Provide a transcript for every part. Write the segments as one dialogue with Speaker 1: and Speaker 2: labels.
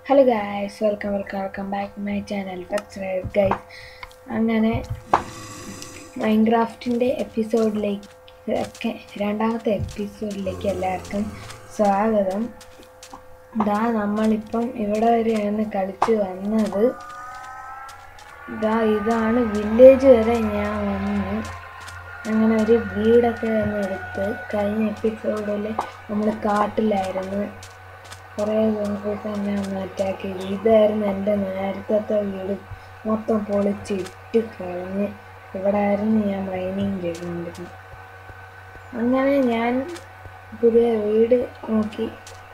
Speaker 1: Hello guys welcome welcome welcome back my channel first guys അങ്ങനെ മൈൻക്രാഫ്റ്റിൻ്റെ എപ്പിസോഡിലേക്ക് ഒക്കെ രണ്ടാമത്തെ എപ്പിസോഡിലേക്ക് എല്ലാവർക്കും സ്വാഗതം ഇതാ നമ്മളിപ്പം ഇവിടെ വരെയാണ് കളിച്ച് വന്നത് ഇതാ ഇതാണ് വില്ലേജ് വരെ ഞാൻ വന്നു അങ്ങനെ ഒരു വീടൊക്കെ ഒന്ന് എടുത്ത് കഴിഞ്ഞ എപ്പിസോഡിൽ നമ്മൾ കാട്ടിലായിരുന്നു കുറേ സോംബീസ് തന്നെ ഒന്ന് അറ്റാക്ക് ചെയ്തു ഇതായിരുന്നു എൻ്റെ നേരത്തെ വീട് മൊത്തം പൊളിച്ചിട്ട് കളഞ്ഞ് ഇവിടെ ആയിരുന്നു ഞാൻ മൈനിങ് ചെയ്തുകൊണ്ടിരുന്നത് അങ്ങനെ ഞാൻ പുതിയ വീട് നോക്കി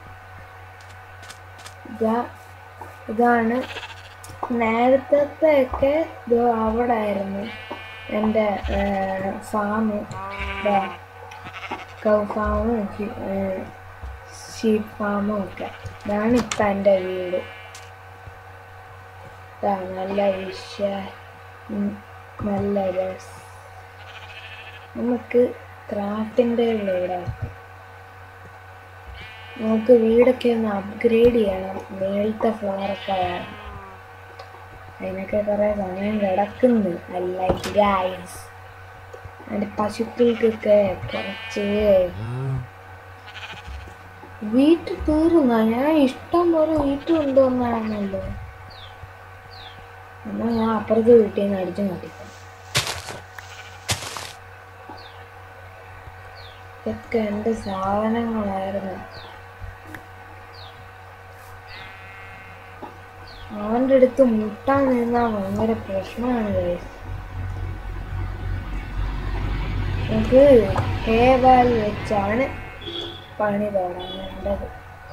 Speaker 1: ഇതാ ഇതാണ് നേരത്തെ ഒക്കെ ഇത് അവിടെ ആയിരുന്നു എൻ്റെ ഫാം കൗ ഫാമും ഷീപ്പ് ഫാമും ഒക്കെ ഇതാണ് ഇപ്പം എൻ്റെ വീട് ഇതാ നല്ല വിഷ ഉം, നല്ല രസ നമുക്ക് ക്രാഫ്റ്റിൻ്റെ ഇവിടെ നമുക്ക് വീടൊക്കെ ഒന്ന് അപ്ഗ്രേഡ് ചെയ്യണം മേളത്തെ ഫ്ലോറൊക്കെ വേണം അതിനൊക്കെ കുറേ സമയം കിടക്കുന്നു അല്ല ഗൈസ് എൻ്റെ പശുക്കൾക്കൊക്കെ കുറച്ച് വീട്ടിൽ തീർന്ന ഞാൻ ഇഷ്ടം പോലെ വീട്ടിൽ കൊണ്ടുവന്നാണല്ലോ എന്നാൽ ഞാൻ അപ്പുറത്തെ വീട്ടിൽ നിന്ന് അടിച്ചു മാറ്റിക്കാം ഇതൊക്കെ എൻ്റെ സാധനങ്ങളായിരുന്നു അവൻ്റെ അടുത്ത് മുട്ടാൻ നിന്നാൽ ഭയങ്കര പ്രശ്നമാണ് guys. നമുക്ക് ഹേവാൽ വെച്ചാണ് പണി തുടങ്ങേണ്ടത്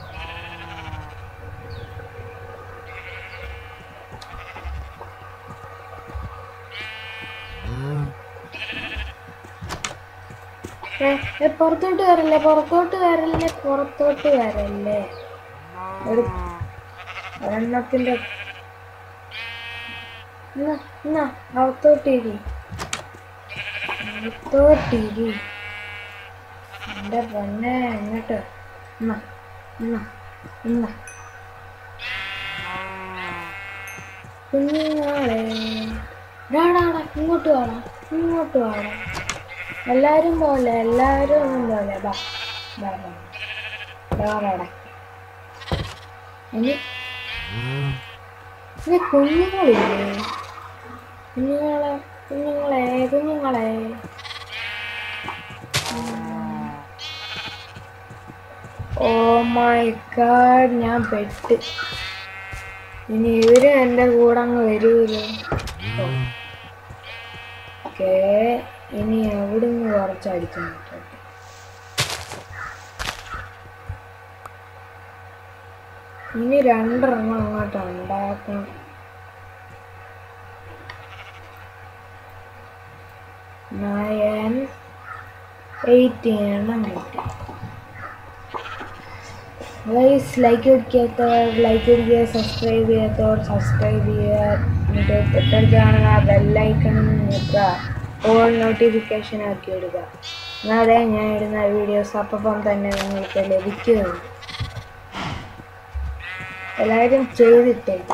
Speaker 1: ഏ, ഏ, പുറത്തോട്ട് വരല്ലേ പുറത്തോട്ട് വരല്ലേ പുറത്തോട്ട് വരല്ലേ ഒരു ഒരെണ്ണത്തിന്റെ എന്നാ എന്നാ അകത്തോട്ടിരി അകത്തോട്ടിരി എന്റെ പൊന്നെ എങ്ങോട്ട് എന്നാ എന്നാ എന്നാ കുഞ്ഞുങ്ങളെ ഡാടാടാ ഇങ്ങോട്ട് വാടാ ഇങ്ങോട്ട് വാടാ എല്ലാരും പോലെ എല്ലാരും ഒന്നും പോലെ ബാ ബാ ബാ ബാ വാടാ ഇനി ഇനി കുഞ്ഞുങ്ങളില്ലേ കുഞ്ഞുങ്ങളെ കുഞ്ഞുങ്ങളെ കുഞ്ഞുങ്ങളെ ഓ മൈ ഗാഡ് ഞാൻ പെട്ട് ഇനി ഇവര് എൻ്റെ കൂടെ അങ്ങ് വരൂലോ ഓക്കേ ഇനി എവിടുന്ന് കുറച്ച് അടിച്ചു നോക്കട്ടെ ഇനി രണ്ടെണ്ണം അങ്ങോട്ട് ഉണ്ടാക്കണം നയൻ എയ്റ്റീൻ എണ്ണം കിട്ടി ഗൈസ് ലൈക്ക് അടിക്കാത്തവർ ലൈക്ക് അടിക്കുക സബ്സ്ക്രൈബ് ചെയ്യാത്തവർ സബ്സ്ക്രൈബ് ചെയ്യുക എന്നിട്ട് തൊട്ടടുത്താണ് ആ ബെല്ലൈക്കൺ നിൽക്കുക ഓൾ നോട്ടിഫിക്കേഷൻ ആക്കി ഇടുക എന്നാലേ ഞാൻ ഇടുന്ന വീഡിയോസ് അപ്പം തന്നെ നിങ്ങൾക്ക് ലഭിക്കുകയുള്ളൂ എല്ലാവരും ചെയ്തിട്ടേക്ക്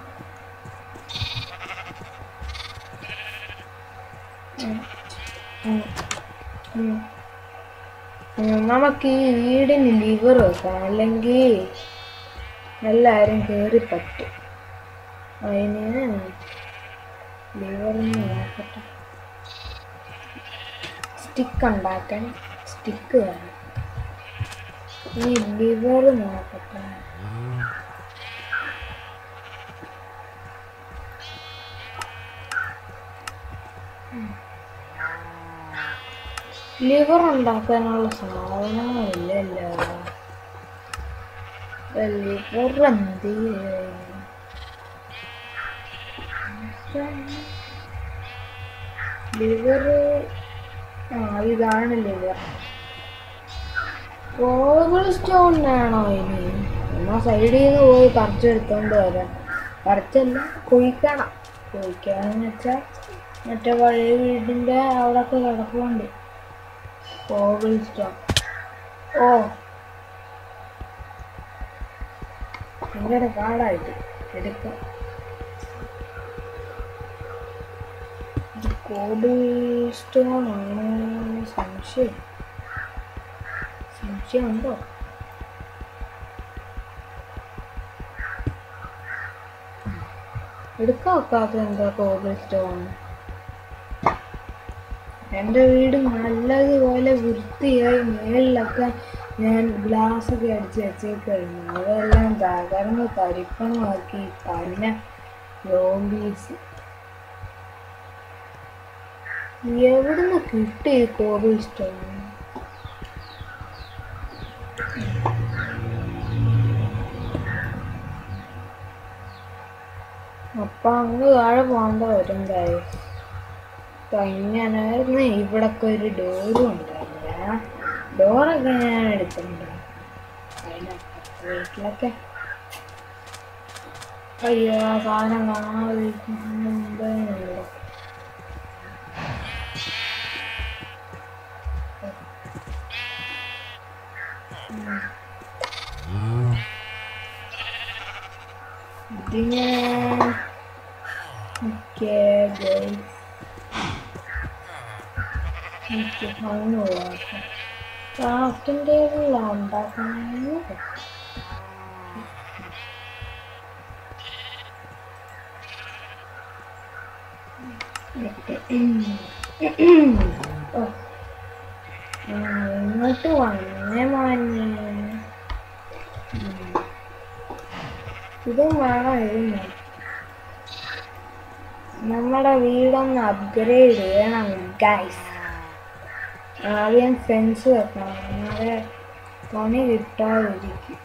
Speaker 1: ഉം. ഉം. ഉം. ഉം, നമുക്ക് ഈ വീടിന് ലിവർ വെക്കാം അല്ലെങ്കിൽ എല്ലാവരും കയറി പറ്റും അതിന് ലിവറിന് നോക്കട്ടെ സ്റ്റിക്ക് ഉണ്ടാക്കാൻ സ്റ്റിക്ക് വേണം ഈ ലിവർ നോക്കട്ടെ ലിവർ ഉണ്ടാക്കാനുള്ള സാധനങ്ങളില്ലല്ലോ ലിവർ എന്ത് ലിവർ ആ ഇതാണ് ലിവർ കോബിൾ സ്റ്റോൺ വേണോ ഇനി എന്നാ സൈഡിൽ നിന്ന് പോയി പറിച്ചെടുത്തോണ്ട് വരാം പറിച്ചല്ല കുഴിക്കണം കുഴിക്കാന്ന് വെച്ചാൽ മറ്റേ പഴയ വീടിൻ്റെ അവിടെയൊക്കെ കിടപ്പുണ്ട് കോബിൾ സ്റ്റോൺ ഓ ഭയങ്കര പാടായിട്ട് എടുക്കാം കോബിൾ സ്റ്റോൺ ആണ് സംശയം സംശയമുണ്ടോ എടുക്കാൻ ഒക്കാത്ത എന്താ കോബിൾ സ്റ്റോൺ എൻ്റെ വീട് നല്ലതുപോലെ വൃത്തിയായി മേളിലൊക്കെ ഞാൻ ഗ്ലാസ് ഒക്കെ അടിച്ച് വെച്ചേക്കായിരുന്നു അതെല്ലാം തകർന്ന് തരിപ്പണമാക്കി തന്നെ ലോമ്പീസ് എവിടുന്ന് കിട്ടി ഈ കോബിൾ സ്റ്റോൺ അപ്പൊ അങ്ങ് താഴെ പോകേണ്ട വരും guys. അപ്പൊ ഇങ്ങനായിരുന്നു ഇവിടൊക്കെ ഒരു ഡോറും ഉണ്ടായിരുന്നു ഡോറൊക്കെ ഞാൻ എടുത്തിട്ടുണ്ട് അതിനകത്ത് വീട്ടിലൊക്കെ അയ്യോ ആ സാധനം കാണാതിരിക്കുന്നുണ്ട് ഇതിനെ ഓക്കെ ഗൈസ് എനിക്ക് ഭംഗി ക്രാഫ്റ്റിംഗ് ടേബിളിലാണ് ഉണ്ടാക്കുന്നത് ഓ. ആ, ഇങ്ങോട്ട് വന്നേ മാഞ്ഞേ ഇതും വേണം ഇതും വേണം നമ്മുടെ വീടൊന്ന് അപ്ഗ്രേഡ് ചെയ്യണം ഗൈസ് ആദ്യം ഫെൻസ് വെക്കണം എന്നാലേ പണി കിട്ടാതിരിക്കും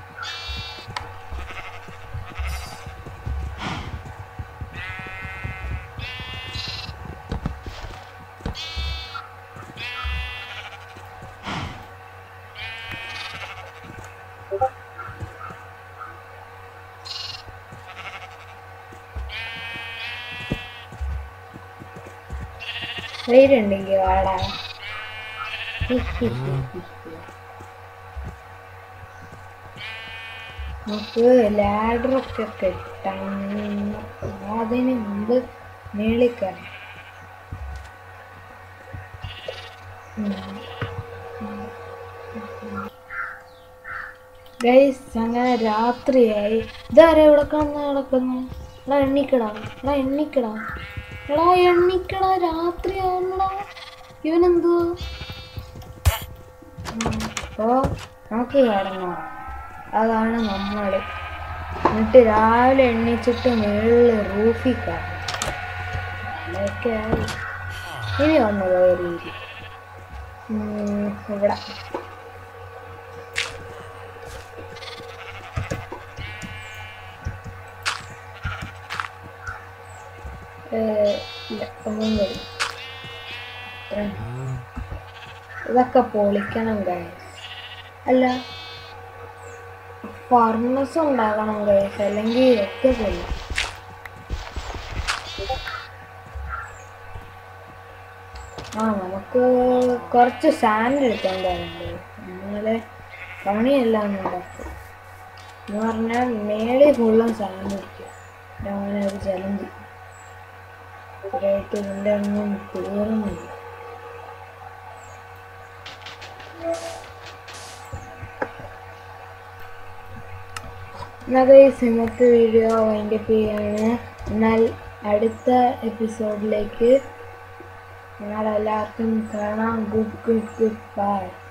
Speaker 1: പേരുണ്ടെങ്കിൽ വാടാ നമുക്ക് ലാഡറൊക്കെ കെട്ടണം അതിന് മുമ്പ് മേളിൽ കയറണം ഗൈസ് അങ്ങനെ രാത്രിയായി ഇതാരാ ഇവിടെ കിടന്ന് കിടക്കുന്നത് എടാ എണ്ണിക്കടാ എടാ എണ്ണിക്കടാ എടാ എണ്ണിക്കടാ രാത്രിയാണടാ ഇവനെന്തോ അപ്പോ നമുക്ക് കിടന്നോ അതാണ് നമ്മൾ എന്നിട്ട് രാവിലെ എണ്ണിച്ചിട്ട് മുകളിൽ റൂഫിൽ കയറണം അതൊക്കെ ആയി ഇനി വന്നു കയറിയില്ല ഇവിടെ ഏഹ്, ഇല്ല ഒന്നും കൂടി ഇത്രയും. ഇതൊക്കെ പൊളിക്കണം ഗൈസ് അല്ല ഫർണസ് ഉണ്ടാക്കണം ഗൈസ് അല്ലെങ്കിൽ ഒക്കെ കൊല്ലും ആ നമുക്ക് കുറച്ച് സാൻഡ് എടുക്കണ്ടായിരുന്നു എന്നാലേ പണിയെല്ലാം ഒന്ന് നടക്കും എന്ന് പറഞ്ഞാൽ മേളിൽ ഫുള്ളും സാൻഡ് എടുക്കും അങ്ങനെ ഒരു ചലഞ്ച് ഇതായിട്ട് ഇതിൻ്റെ ഒന്നും തീർന്നില്ല എന്നാൽ ഇന്നത്തെ വീഡിയോ വൈൻഡപ്പ് ചെയ്യാണ് എന്നാൽ അടുത്ത എപ്പിസോഡിലേക്ക് നിങ്ങളെല്ലാവർക്കും കാണാം ഗുഡ് ഗുഡ് ഗുഡ് ബൈ